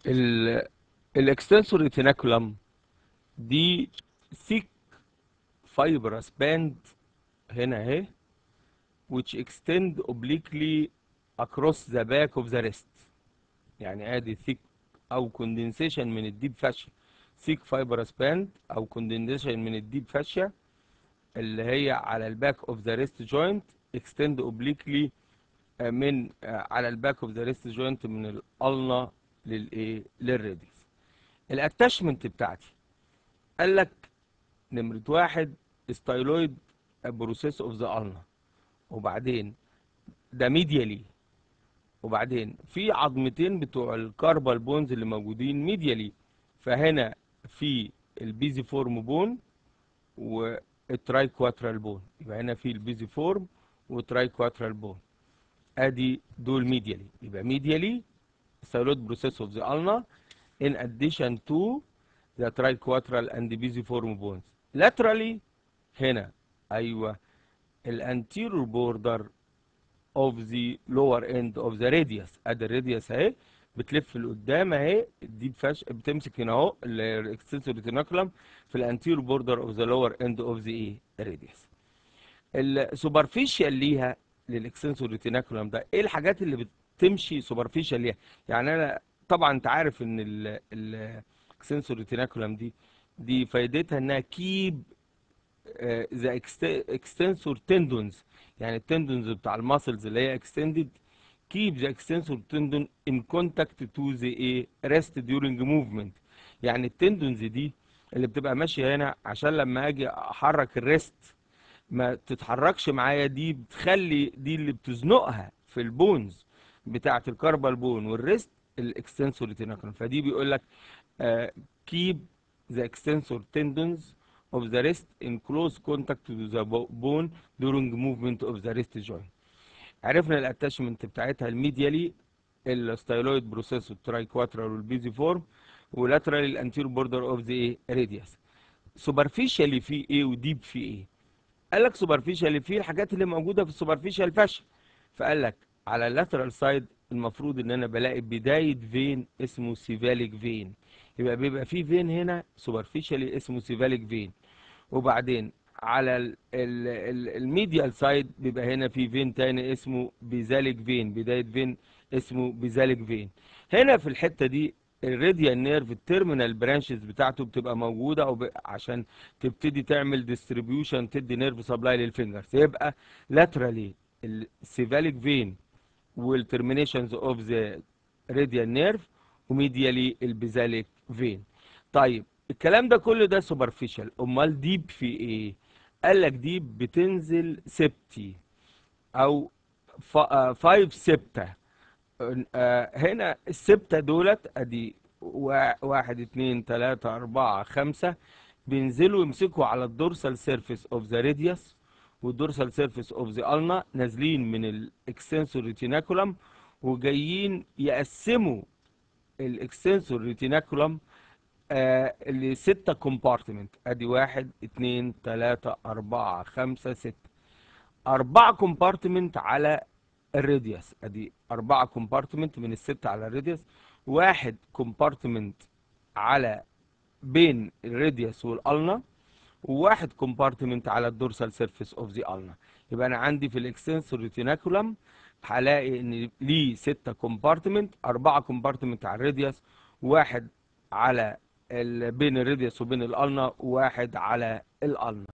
الاكستنسور ريتيناكولم دي thick fibrous band هنا اهي which extend obliquely across the back of the wrist يعني ادي thick او condensation من الديب فاشيا thick fibrous band او condensation من الديب فاشيا اللي هي على الباك اوف ذا ريست جوينت extend obliquely آه، من آه، على الباك اوف ذا ريست جوينت من الالنا للايه للريديس الاتاشمنت بتاعتي قال لك نمرة واحد ستايلويد بروسيس اوف ذا النا وبعدين ده ميديالي وبعدين في عظمتين بتوع الكاربال بونز اللي موجودين ميديالي فهنا في البيزي فورم بون والتراي كواترال بون يبقى هنا في البيزي فورم وتراي كواترال بون ادي دول ميديالي يبقى ميديالي ستايلويد بروسيس اوف ذا النا in addition to the triquetral and pisiform bones laterally هنا ايوه الانتيرور بوردر of the lower end of the radius ادي الراديوس اهي بتلف لقدام اهي دي بفش بتمسك هنا اهو الاكستنسور ريتيناكولم في الانتيرور بوردر اوف ذا لور اند اوف ذا ايه راديوس السوبرفيشال ليها للاكستنسور ريتيناكولم ده ايه الحاجات اللي بتمشي سوبرفيشال ليها يعني انا طبعا انت عارف ان الاكستنسور ريتيناكولم دي دي فايدتها انها كيب ذا اكستنسور تندونز يعني التندونز بتاع الماسلز اللي هي اكستندد keep the extensor tendon in contact to the ايه rest during movement يعني التندونز دي اللي بتبقى ماشيه هنا عشان لما اجي احرك الريست ما تتحركش معايا دي بتخلي دي اللي بتزنقها في البونز بتاعه الكاربال بون والريست الاكستنسور ريتيناكولم فدي بيقول لك keep the extensor tendons of the wrist in close contact to the bone during movement of the wrist joint عرفنا الاتاشمنت بتاعتها الميديالي الستايلويد بروسيس والتراي كواترال والبيزي فورم ولاترال الانتير بوردر اوف ذا ايه راديوس سوبرفيشالي في ايه وديب في ايه قال لك سوبرفيشالي في الحاجات اللي موجوده في السوبرفيشال فاشن فقال لك على اللاترال سايد المفروض ان انا بلاقي بدايه فين اسمه سيفاليك فين يبقى بيبقى في فين هنا سوبرفيشالي اسمه سيفاليك فين وبعدين على الميديال سايد بيبقى هنا في فين تاني اسمه بيزاليك فين بدايه فين اسمه بيزاليك فين هنا في الحته دي الراديال نيرف التيرمينال برانشز بتاعته بتبقى موجوده او ب... عشان تبتدي تعمل ديستريبيوشن تدي نيرف سبلاي للفينجرز يبقى لاترالي السيفاليك فين والترمينيشنز اوف ذا راديال نيرف وميديالي البيزاليك فين طيب الكلام ده كله ده سوبرفيشال امال ديب في ايه قال لك ديب بتنزل سبتي او 5 سبتة هنا السبتة دولت ادي واحد اتنين تلاتة اربعة خمسة بينزلوا يمسكوا على الدورسال سيرفيس اوف ذا راديوس والدورسال سيرفيس اوف ذا النا نازلين من الاكستنسور ريتيناكولم وجايين يقسموا الاكستنسور ريتيناكولم آه لستة كومبارتمنت ادي واحد اتنين تلاتة اربعة خمسة ستة اربعة كومبارتمنت على الراديوس ادي اربعة كومبارتمنت من الستة على الراديوس واحد كومبارتمنت على بين الراديوس والالنا وواحد كومبارتمنت على الدورسال سيرفيس اوف ذا النا يبقى انا عندي في الاكستنسور ريتيناكولم هلاقي ان ليه ستة كومبارتمنت اربعة كومبارتمنت على الراديوس واحد على بين الراديوس وبين الالنا وواحد على الالنا